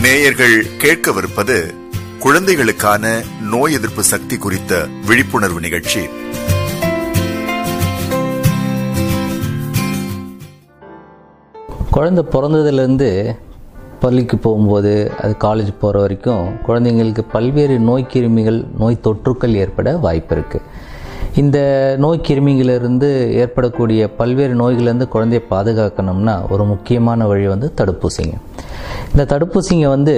நேயர்கள் கேட்கவிருப்பது குழந்தைகளுக்கான நோய் எதிர்ப்பு சக்தி குறித்த விழிப்புணர்வு நிகழ்ச்சி குழந்தை பிறந்ததுலேருந்து பள்ளிக்கு போகும்போது அது காலேஜ் போகிற வரைக்கும் குழந்தைங்களுக்கு பல்வேறு நோய் கிருமிகள் நோய் தொற்றுக்கள் ஏற்பட வாய்ப்பு இருக்குது இந்த நோய் கிருமிகளிலிருந்து ஏற்படக்கூடிய பல்வேறு நோய்களிலிருந்து குழந்தையை பாதுகாக்கணும்னா ஒரு முக்கியமான வழி வந்து தடுப்பூசிங்க இந்த தடுப்பூசிங்க வந்து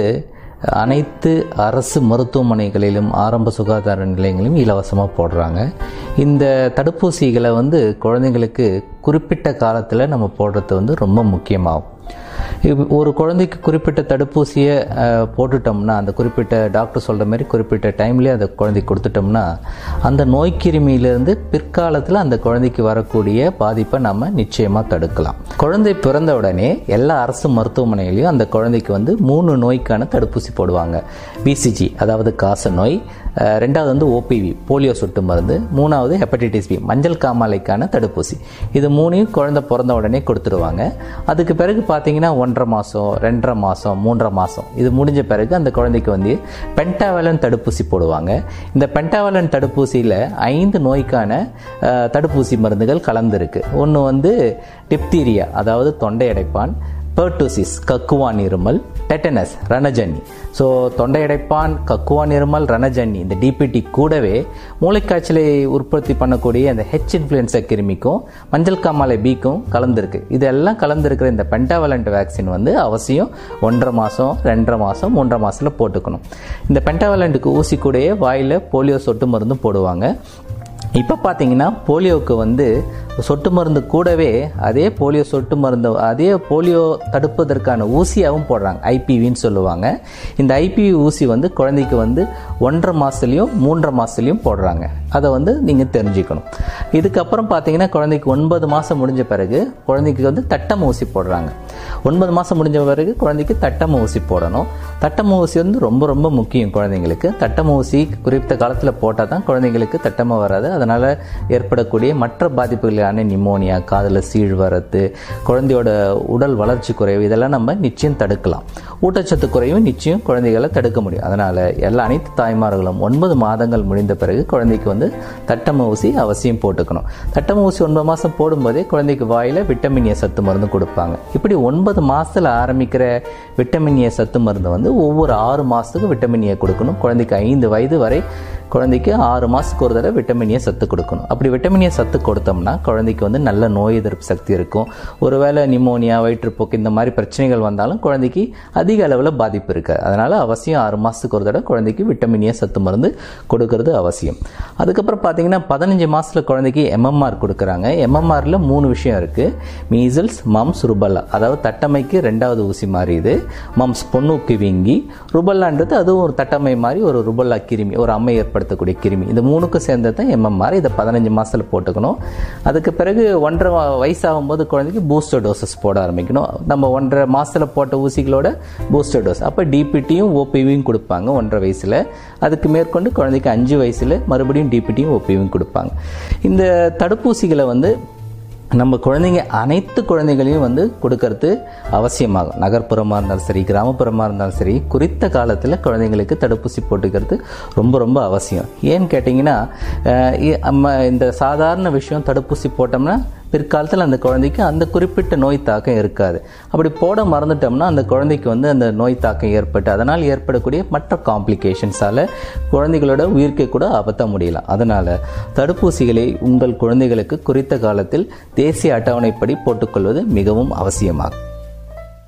அனைத்து அரசு மருத்துவமனைகளிலும் ஆரம்ப சுகாதார நிலையங்களிலும் இலவசமாக போடுறாங்க இந்த தடுப்பூசிகளை வந்து குழந்தைங்களுக்கு குறிப்பிட்ட காலத்தில் நம்ம போடுறது வந்து ரொம்ப முக்கியமாகும் இப்ப ஒரு குழந்தைக்கு குறிப்பிட்ட தடுப்பூசியை அஹ், போட்டுட்டோம்னா அந்த குறிப்பிட்ட டாக்டர் சொல்கிற மாதிரி குறிப்பிட்ட டைம்லேயே அந்த குழந்தைக்கு கொடுத்துட்டோம்னா அந்த நோய் கிருமியிலிருந்து பிற்காலத்தில் அந்த குழந்தைக்கு வரக்கூடிய பாதிப்பை நம்ம நிச்சயமாக தடுக்கலாம் குழந்தை பிறந்த உடனே எல்லா அரசு மருத்துவமனையிலையும் அந்த குழந்தைக்கு வந்து மூணு நோய்க்கான தடுப்பூசி போடுவாங்க பிசிஜி அதாவது காச நோய் அஹ், ரெண்டாவது வந்து ஓபிவி போலியோ சொட்டு மருந்து மூணாவது ஹெப்படைட்டிஸ் பி மஞ்சள் காமாலைக்கான தடுப்பூசி இது மூணையும் குழந்தை பிறந்த உடனே கொடுத்துருவாங்க அதுக்கு பிறகு பார்த்தீங்கன்னா ஒன்றரை மாதம் ரெண்டரை மாதம் மூன்றரை மாதம் இது முடிஞ்ச பிறகு அந்த குழந்தைக்கு வந்து பென்டாவலன் தடுப்பூசி போடுவாங்க இந்த பென்டாவலன் தடுப்பூசியில் ஐந்து நோய்க்கான அஹ், தடுப்பூசி மருந்துகள் கலந்துருக்கு ஒன்று வந்து டிப்தீரியா அதாவது தொண்டை அடைப்பான் பெர்டூசிஸ் கக்குவான் இருமல் டெட்டனஸ் ரணஜன்னி ஸோ தொண்டை அடைப்பான் கக்குவான் இருமல் ரணஜன்னி இந்த டிபிடி கூடவே மூளைக்காய்ச்சலை உற்பத்தி பண்ணக்கூடிய அந்த ஹெச் இன்ஃப்ளூயன்சா கிருமிக்கும் மஞ்சள் காமாலை பிக்கும் கலந்துருக்கு இதெல்லாம் கலந்துருக்கிற இந்த பென்டாவலண்ட் வேக்சின் வந்து அவசியம் ஒன்றரை மாதம் ரெண்டரை மாதம் மூன்றரை மாதத்தில் போட்டுக்கணும் இந்த பென்டாவலண்ட்டுக்கு ஊசி கூடயே வாயில் போலியோ சொட்டு மருந்தும் போடுவாங்க இப்போ பார்த்தீங்கன்னா போலியோவுக்கு வந்து சொட்டு மருந்து கூடவே அதே போலியோ சொட்டு மருந்து அதே போலியோ தடுப்பதற்கான ஊசியாகவும் போடுறாங்க ஐபிவின்னு சொல்லுவாங்க இந்த ஐபிவி ஊசி வந்து குழந்தைக்கு வந்து ஒன்றரை மாதத்துலேயும் மூன்றரை மாதத்துலேயும் போடுறாங்க அதை வந்து நீங்கள் தெரிஞ்சுக்கணும் இதுக்கப்புறம் பார்த்தீங்கன்னா குழந்தைக்கு ஒன்பது மாதம் முடிஞ்ச பிறகு குழந்தைக்கு வந்து தட்டம் ஊசி போடுறாங்க ஒன்பது மாதம் முடிஞ்ச பிறகு குழந்தைக்கு தட்டம் ஊசி போடணும் தட்டம் ஊசி வந்து ரொம்ப ரொம்ப முக்கியம் குழந்தைங்களுக்கு தட்டம் ஊசி குறிப்பிட்ட காலத்தில் போட்டால் தான் குழந்தைங்களுக்கு தட்டமாக வராது அதனால் ஏற்படக்கூடிய மற்ற பாதிப்புகளான நிமோனியா காதில் சீழ் வரத்து குழந்தையோட உடல் வளர்ச்சி குறைவு இதெல்லாம் நம்ம நிச்சயம் தடுக்கலாம் ஊட்டச்சத்து குறைவும் நிச்சயம் குழந்தைகளை தடுக்க முடியும் அதனால் எல்லா அனைத்து தாய்மார்களும் ஒன்பது மாதங்கள் முடிந்த பிறகு குழந்தைக்கு வந்து தட்டம ஊசி அவசியம் போட்டுக்கணும் தட்டம ஊசி ஒன்பது மாதம் போடும்போதே குழந்தைக்கு வாயில் விட்டமின் ஏ சத்து மருந்து கொடுப்பாங்க இப்படி ஒன்பது மாதத்தில் ஆரம்பிக்கிற விட்டமின் ஏ சத்து மருந்து வந்து ஒவ்வொரு ஆறு மாதத்துக்கு விட்டமின் ஏ கொடுக்கணும் குழந்தைக்கு ஐந்து வயது வரை குழந்தைக்கு ஆறு மாதத்துக்கு ஒரு தடவை விட்டமின் ஏ சத்து கொடுக்கணும் அப்படி விட்டமின் ஏ சத்து கொடுத்தோம்னா குழந்தைக்கு வந்து நல்ல நோய் எதிர்ப்பு சக்தி இருக்கும் ஒருவேளை நிமோனியா வயிற்றுப்போக்கு இந்த மாதிரி பிரச்சனைகள் வந்தாலும் குழந்தைக்கு அதிக அளவில் பாதிப்பு இருக்காது அதனால் அவசியம் ஆறு மாதத்துக்கு ஒரு தடவை குழந்தைக்கு விட்டமின் ஏ சத்து மருந்து கொடுக்கறது அவசியம் அதுக்கப்புறம் பார்த்தீங்கன்னா பதினஞ்சு மாதத்தில் குழந்தைக்கு எம்எம்ஆர் கொடுக்குறாங்க எம்எம்ஆரில் மூணு விஷயம் இருக்குது மீசல்ஸ் மம்ஸ் ருபல்லா அதாவது தட்டமைக்கு ரெண்டாவது ஊசி மாதிரி இது மம்ஸ் பொண்ணுக்கு வீங்கி ருபல்லான்றது அதுவும் ஒரு தட்டமை மாதிரி ஒரு ருபல்லா கிருமி ஒரு அம்மை ஏற்படுத்தக்கூடிய கிருமி இந்த மூணுக்கும் சேர்ந்தது தான் எம்எம்ஆர் இதை பதினஞ்சு மாதத்தில் போட்டுக்கணும் அதுக்கு பிறகு ஒன்றரை வ- வயசாகும்போது குழந்தைக்கு பூஸ்டர் டோசஸ் போட ஆரம்பிக்கணும் நம்ம ஒன்றரை மாதத்தில் போட்ட ஊசிகளோட பூஸ்டர் டோஸ் அப்போ டிபிடியும் ஓபிவியும் கொடுப்பாங்க ஒன்றரை வயசில் அதுக்கு மேற்கொண்டு குழந்தைக்கு அஞ்சு வயசில் மறுபடியும் டிபிடியும் ஓபிவியும் கொடுப்பாங்க இந்த தடுப்பூசிகளை வந்து நம்ம குழந்தைங்க அனைத்து குழந்தைகளையும் வந்து கொடுக்கறது அவசியமாகும் நகர்ப்புறமாக இருந்தாலும் சரி கிராமப்புறமாக இருந்தாலும் சரி குறித்த காலத்தில் குழந்தைங்களுக்கு தடுப்பூசி போட்டுக்கிறது ரொம்ப ரொம்ப அவசியம் ஏன்னு கேட்டிங்கன்னா அஹ், இ- நம்ம இந்த சாதாரண விஷயம் தடுப்பூசி போட்டோம்னா பிற்காலத்தில் அந்த குழந்தைக்கு அந்த குறிப்பிட்ட நோய் தாக்கம் இருக்காது அப்படி போட மறந்துட்டோம்னா அந்த குழந்தைக்கு வந்து அந்த நோய் தாக்கம் ஏற்பட்டு அதனால் ஏற்படக்கூடிய மற்ற காம்ப்ளிகேஷன்ஸால் குழந்தைகளோட உயிர்க்கை கூட அபத்த முடியலாம் அதனால் தடுப்பூசிகளை உங்கள் குழந்தைகளுக்கு குறித்த காலத்தில் தேசிய அட்டவணைப்படி போட்டுக்கொள்வது மிகவும் அவசியமாகும்